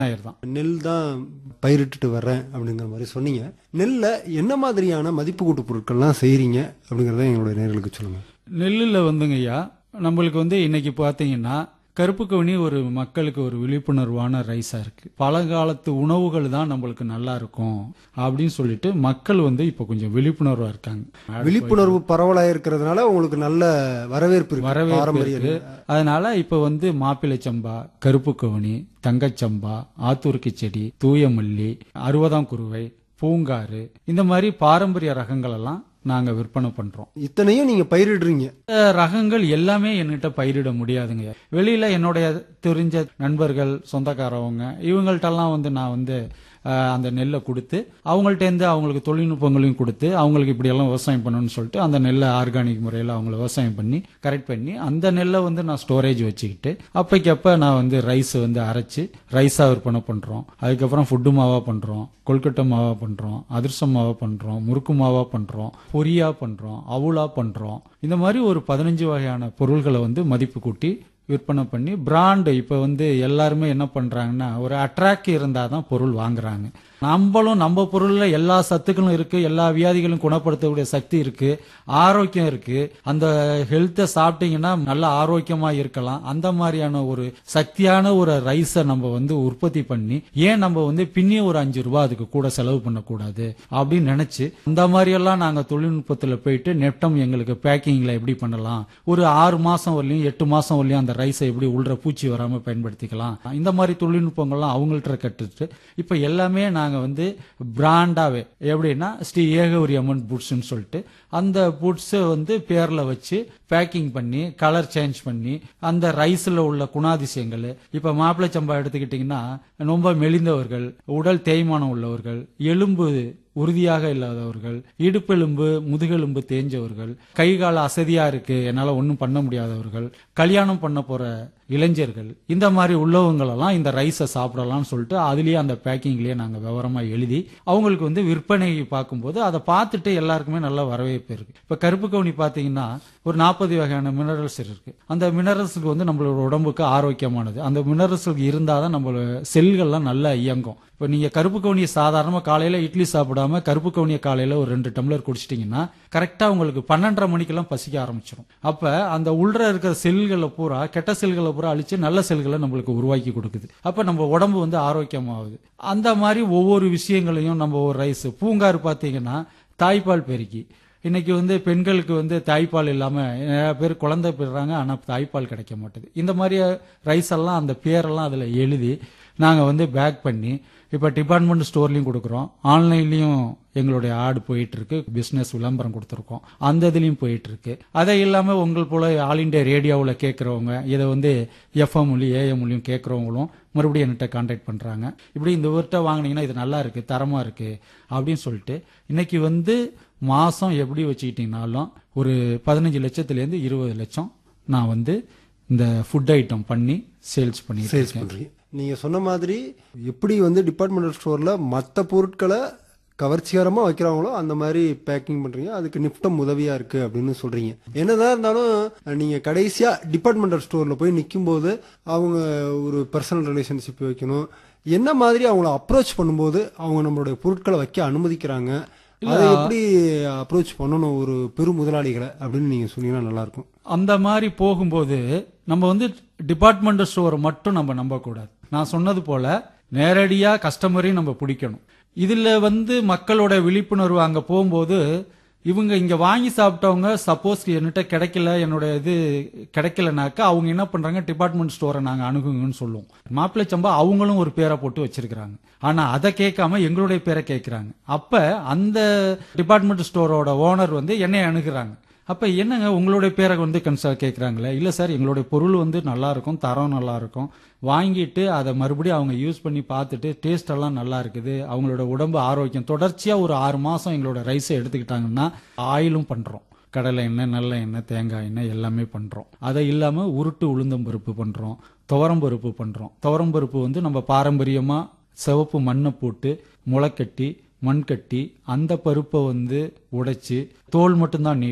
நாயர் தான் நெல் தான் பயிரிட்டுட்டு வர்றேன் அப்படிங்கிற மாதிரி சொன்னீங்க நெல்ல என்ன மாதிரியான மதிப்பு கூட்டு பொருட்கள்லாம் செய்றீங்க அப்படிங்கறத எங்களுடைய நேர்களுக்கு சொல்லுங்க நெல்லில் வந்துங்க ஐயா நம்மளுக்கு வந்து இன்னைக்கு பார்த்தீங்கன்னா கருப்பு கவுனி ஒரு மக்களுக்கு ஒரு விழிப்புணர்வான ரைஸா இருக்கு பழங்காலத்து உணவுகள் தான் நம்மளுக்கு நல்லா இருக்கும் அப்படின்னு சொல்லிட்டு மக்கள் வந்து இப்போ கொஞ்சம் விழிப்புணர்வா இருக்காங்க விழிப்புணர்வு பரவலா இருக்கிறதுனால உங்களுக்கு நல்ல வரவேற்பு இருக்கு வரவேற்பு பாரம்பரிய இருக்கு அதனால இப்ப வந்து மாப்பிள்ளை சம்பா கருப்பு கவுனி தங்கச்சம்பா ஆத்தூர்க்கி செடி தூயமல்லி அறுபதாம் குருவை பூங்காறு இந்த மாதிரி பாரம்பரிய ரகங்கள் எல்லாம் நாங்க விற்பனை பண்றோம் இத்தனையும் நீங்க பயிரிடுறீங்க இந்த ரகங்கள் எல்லாமே என்கிட்ட பயிரிட முடியாதுங்க வெளியில என்னுடைய தெரிஞ்ச நண்பர்கள் சொந்தக்காரவங்க இவங்கள்ட்டெல்லாம் வந்து நான் வந்து அஹ், அந்த நெல்லை கொடுத்து அவங்கள்ட்ட இருந்து அவங்களுக்கு தொழில்நுட்பங்களையும் கொடுத்து அவங்களுக்கு இப்படியெல்லாம் விவசாயம் பண்ணணும்னு சொல்லிட்டு அந்த நெல்லை ஆர்கானிக் முறையில் அவங்கள விவசாயம் பண்ணி கரெக்ட் பண்ணி அந்த நெல்லை வந்து நான் ஸ்டோரேஜ் வச்சுக்கிட்டு அப்பைக்கப்ப நான் வந்து ரைஸ் வந்து அரைச்சு ரைஸா விற்பனை பண்றோம் அதுக்கப்புறம் ஃபுட்டு மாவா பண்றோம் கொல்கட்டை மாவா பண்றோம் அதிர்சம் மாவா பண்றோம் முறுக்கு மாவா பண்றோம் பொரியா பண்றோம் அவுளா பண்றோம் இந்த மாதிரி ஒரு பதினஞ்சு வகையான பொருள்களை வந்து மதிப்பு கூட்டி விற்பனை பண்ணி பிராண்டு இப்போ வந்து எல்லாருமே என்ன பண்றாங்கன்னா ஒரு அட்ராக்ட் இருந்தால் தான் பொருள் வாங்குறாங்க நம்மளும் நம்ம பொருள்ல எல்லா சத்துக்களும் இருக்கு எல்லா வியாதிகளும் குணப்படுத்தக்கூடிய சக்தி இருக்கு ஆரோக்கியம் இருக்கு அந்த ஹெல்த்தை சாப்பிட்டீங்கன்னா நல்ல ஆரோக்கியமா இருக்கலாம் அந்த மாதிரியான ஒரு சக்தியான ஒரு ரைஸை நம்ம வந்து உற்பத்தி பண்ணி ஏன் நம்ம வந்து பின்னிய ஒரு அஞ்சு ரூபாய் அதுக்கு கூட செலவு பண்ணக்கூடாது அப்படின்னு நினைச்சு அந்த மாதிரி எல்லாம் நாங்க தொழில்நுட்பத்துல போயிட்டு நெட்டம் எங்களுக்கு பேக்கிங்ல எப்படி பண்ணலாம் ஒரு ஆறு மாசம் வரலையும் எட்டு மாசம் வரலையும் அந்த ரைஸை எப்படி உள்ள பூச்சி வராம பயன்படுத்திக்கலாம் இந்த மாதிரி தொழில்நுட்பங்கள்லாம் அவங்கள்ட்ட கற்றுட்டு இப்ப எல்லாமே நாங்க வந்து பிராண்டாவே எப்படின்னா ஸ்ரீ ஏகவரி அம்மன் புட்ஸ்ன்னு சொல்லிட்டு அந்த புட்ஸை வந்து பேர்ல வச்சு பேக்கிங் பண்ணி கலர் சேஞ்ச் பண்ணி அந்த ரைஸ்ல உள்ள குணாதிசயங்கள் இப்ப மாப்பிள்ளை சம்பா எடுத்துக்கிட்டீங்கன்னா ரொம்ப மெலிந்தவர்கள் உடல் தேய்மானம் உள்ளவர்கள் எலும்பு உறுதியாக இல்லாதவர்கள் இடுப்பெலும்பு முதுகெலும்பு தேஞ்சவர்கள் கை கால அசதியா இருக்கு என்னால ஒன்றும் பண்ண முடியாதவர்கள் கல்யாணம் பண்ண போற இளைஞர்கள் இந்த மாதிரி உள்ளவங்கள் எல்லாம் இந்த ரைஸை சாப்பிடலாம்னு சொல்லிட்டு அதுலயே அந்த பேக்கிங்லயே நாங்க விவரமா எழுதி அவங்களுக்கு வந்து விற்பனை பார்க்கும்போது அதை பார்த்துட்டு எல்லாருக்குமே நல்ல வரவேற்பு இருக்கு இப்ப கருப்பு கவுனி பாத்தீங்கன்னா ஒரு நாற்பது வகையான மினரல்ஸ் இருக்கு அந்த மினரல்ஸுக்கு வந்து நம்மளோட உடம்புக்கு ஆரோக்கியமானது அந்த மினரல்ஸுக்கு இருந்தாதான் நம்ம செல்கள்லாம் நல்லா இயங்கும் இப்ப நீங்க கருப்பு கவுனியை சாதாரணமா காலையில இட்லி சாப்பிடாம கருப்பு கவுனியை காலையில ஒரு ரெண்டு டம்ளர் குடிச்சிட்டீங்கன்னா கரெக்டா உங்களுக்கு பன்னெண்டரை மணிக்கெல்லாம் பசிக்க ஆரம்பிச்சிடும் அப்ப அந்த உள்ள இருக்கிற செல்களை பூரா கெட்ட செல்களை பூரா அழிச்சு நல்ல செல்களை நம்மளுக்கு உருவாக்கி கொடுக்குது அப்ப நம்ம உடம்பு வந்து ஆரோக்கியமாகுது அந்த மாதிரி ஒவ்வொரு விஷயங்களையும் நம்ம ஒரு ரைஸ் பூங்காறு பாத்தீங்கன்னா தாய்ப்பால் பெருக்கி இன்னைக்கு வந்து பெண்களுக்கு வந்து தாய்ப்பால் இல்லாம நிறைய பேர் குழந்தை பெறுறாங்க ஆனா தாய்ப்பால் கிடைக்க மாட்டேது இந்த மாதிரி ரைஸ் எல்லாம் அந்த பேரெல்லாம் அதுல எழுதி நாங்க வந்து பேக் பண்ணி இப்ப டிபார்ட்மெண்ட் ஸ்டோர்லயும் கொடுக்குறோம் ஆன்லைன்லயும் எங்களுடைய ஆடு போயிட்டு இருக்கு பிசினஸ் விளம்பரம் கொடுத்துருக்கோம் அந்த இதுலயும் போயிட்டு இருக்கு அதை இல்லாம உங்கள் போல ஆல் இண்டியா ரேடியோவில் கேட்கறவங்க இதை வந்து எஃப்எம் மொழியும் ஏஎம் மொழியும் கேட்கறவங்களும் மறுபடியும் என்கிட்ட கான்டாக்ட் பண்றாங்க இப்படி இந்த ஊர்கிட்ட வாங்குனீங்கன்னா இது நல்லா இருக்கு தரமா இருக்கு அப்படின்னு சொல்லிட்டு இன்னைக்கு வந்து மாசம் எப்படி வச்சுக்கிட்டீங்கனாலும் ஒரு பதினஞ்சு லட்சத்துல இருந்து இருபது லட்சம் நான் வந்து இந்த ஃபுட் ஐட்டம் பண்ணி சேல்ஸ் பண்ணிட்டு சேல்ஸ் இருக்கேன் பண்றீங்க நீங்க சொன்ன மாதிரி எப்படி வந்து டிபார்ட்மெண்டல் ஸ்டோர்ல மற்ற பொருட்களை கவர்ச்சிகரமா வைக்கிறாங்களோ அந்த மாதிரி பேக்கிங் பண்றீங்க அதுக்கு நிப்டம் உதவியா இருக்கு அப்படின்னு சொல்றீங்க என்னதான் இருந்தாலும் நீங்க கடைசியா டிபார்ட்மெண்டல் ஸ்டோர்ல போய் நிற்கும் போது அவங்க ஒரு பர்சனல் ரிலேஷன்ஷிப் வைக்கணும் என்ன மாதிரி அவங்கள அப்ரோச் பண்ணும்போது அவங்க நம்மளுடைய பொருட்களை வைக்க அனுமதிக்கிறாங்க அதை எப்படி அப்ரோச் பண்ணணும் ஒரு பெரு முதலாளிகளை அப்படின்னு நீங்க சொன்னீங்கன்னா நல்லா இருக்கும் அந்த மாதிரி போகும்போது நம்ம வந்து டிபார்ட்மெண்ட் ஸ்டோரை மட்டும் நம்ம நம்பக்கூடாது நான் சொன்னது போல நேரடியா கஸ்டமரையும் நம்ம பிடிக்கணும் இதுல வந்து மக்களோட விழிப்புணர்வு அங்க போகும்போது இவங்க இங்க வாங்கி சாப்பிட்டவங்க சப்போஸ் என்கிட்ட கிடைக்கல என்னோட இது கிடைக்கலனாக்கா அவங்க என்ன பண்றாங்க டிபார்ட்மெண்ட் ஸ்டோரை நாங்க அணுகுங்கன்னு சொல்லுவோம் மாப்பிள்ளை சம்பா அவங்களும் ஒரு பேரை போட்டு வச்சிருக்கிறாங்க ஆனா அதை கேட்காம எங்களுடைய பேரை கேட்கறாங்க அப்ப அந்த டிபார்ட்மெண்ட் ஸ்டோரோட ஓனர் வந்து என்னை அணுகுறாங்க அப்ப என்னங்க உங்களுடைய பேரை வந்து கன்சா கேட்கறாங்களே இல்ல சார் எங்களுடைய பொருள் வந்து நல்லா இருக்கும் தரம் நல்லா இருக்கும் வாங்கிட்டு அதை மறுபடியும் அவங்க யூஸ் பண்ணி பார்த்துட்டு டேஸ்ட் எல்லாம் நல்லா இருக்குது அவங்களோட உடம்பு ஆரோக்கியம் தொடர்ச்சியா ஒரு ஆறு மாசம் எங்களோட ரைஸை எடுத்துக்கிட்டாங்கன்னா ஆயிலும் பண்றோம் கடலை எண்ணெய் நல்ல எண்ணெய் தேங்காய் எண்ணெய் எல்லாமே பண்றோம் அதை இல்லாம உருட்டு உளுந்தம் பருப்பு பண்றோம் துவரம் பருப்பு பண்றோம் துவரம் பருப்பு வந்து நம்ம பாரம்பரியமா சிவப்பு மண்ணை போட்டு முளைக்கட்டி மண் கட்டி அந்த பருப்பை வந்து உடைச்சு தோல் மட்டும்தான் நீக்கும்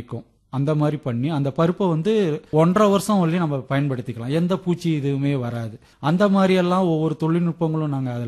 அந்த மாதிரி பண்ணி அந்த பருப்பை வந்து ஒன்றரை வருஷம் வரையும் நம்ம பயன்படுத்திக்கலாம் எந்த பூச்சி இதுவுமே வராது அந்த மாதிரி எல்லாம் ஒவ்வொரு தொழில்நுட்பங்களும் நாங்க அதுல